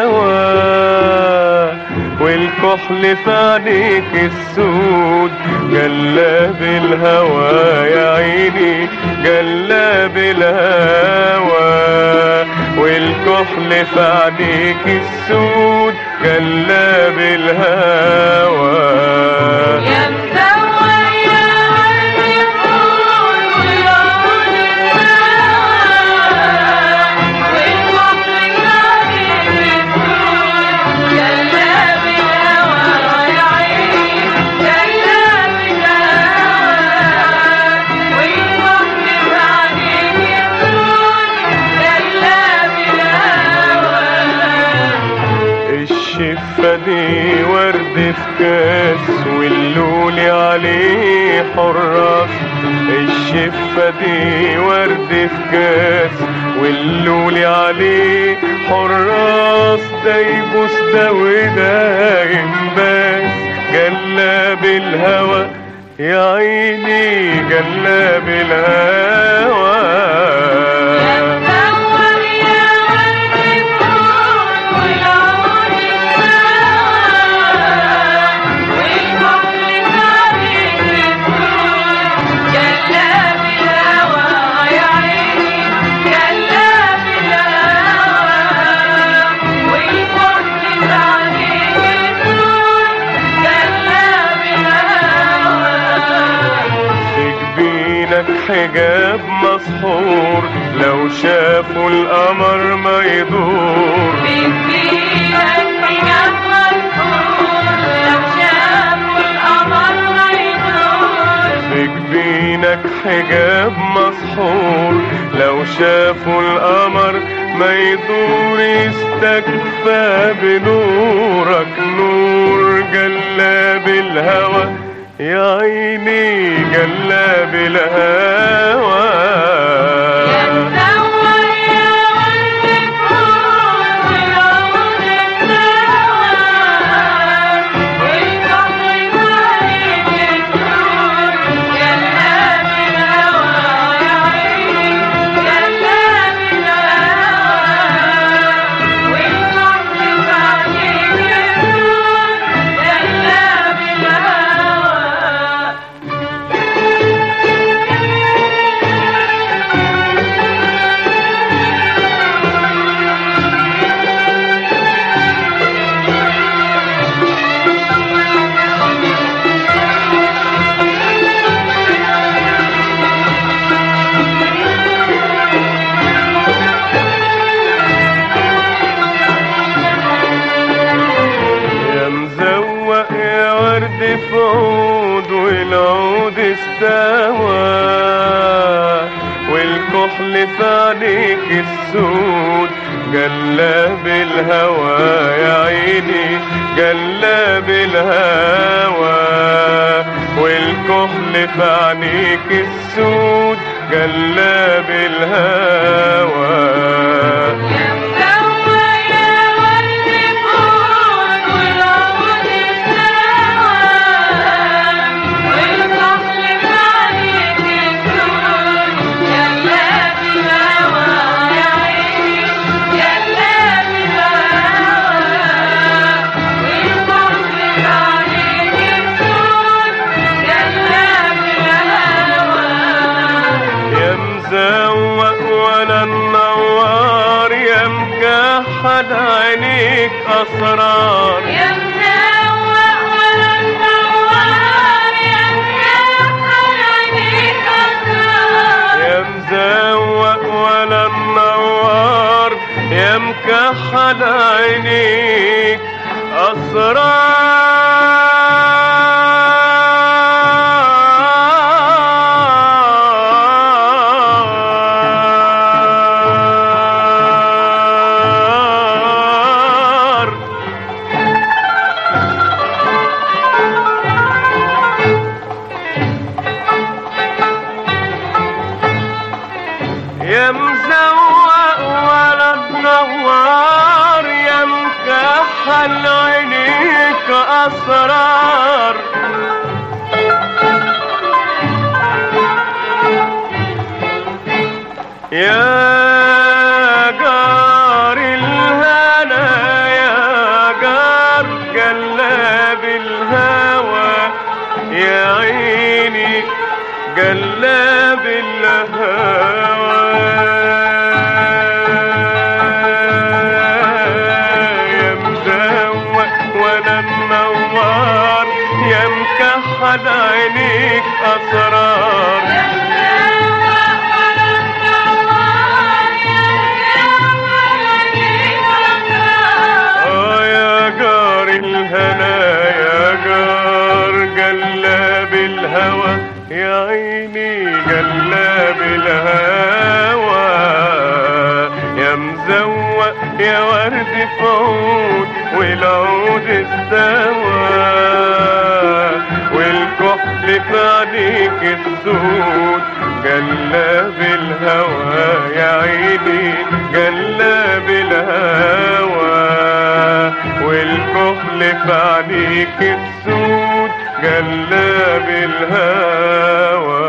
الهوى والكحل في عينيك السود جلاب الهوى يا عيني جلاب الهوى والكحل في عينيك السود جلاب الهوى يا مزوق يا ورد فول والعود السوا والبحر كافي السود جلاب الهوى يا عيني جلاب الهوى والبحر بعدين السود جلاب الهوى الشفة دي ورد في كاس واللولي عليه حراس الشفة دي ورد في كاس واللولي عليه حراس ده يبوس ده وده ينباس جلاب الهوى يا عيني جلاب الهوى مزوق يا ورد فول والعود السوا والبحر كافي السود جلاب الهوى يا عيني جلاب الهوى والبحر بعدين السود جلاب الهوى في جبينك حجاب مسحور لو شافوا القمر ما يدور في جبينك حجاب مسحور لو شافوا القمر ما يدور يستكفى بنورك نور جلاب الهوى يا عيني جلاب الهوى يا مزوق يا ورد في عود والعود استوى والكحل في عينيك السود جلاب الهوى يا عيني جلاب الهوى والكحل في عينيك السود جلاب الهوى يا مزوق ولا النوار يا مكحل عينيك اسرار يا مزوق ولا النوار يا مكحل عينيك أسرار يا مزوق ولا النوار يا مكحل عينيك أسرار يا مزوق ولا تنور يا مكحل عينيك اسرار يا جار الهنا جلاب الهوى يا مزوق ولا منور يا مكحل عينيك اسرار اه يا جار الهنا يا جار جلاب الهوى يا عيني جلاب الهوى يا مزوق يا ورد في عود والعود استوى والكحل في عينيك السود جلاب الهوى يا عيني جلاب الهوى والكحل في عينيك السود جلاب الهوى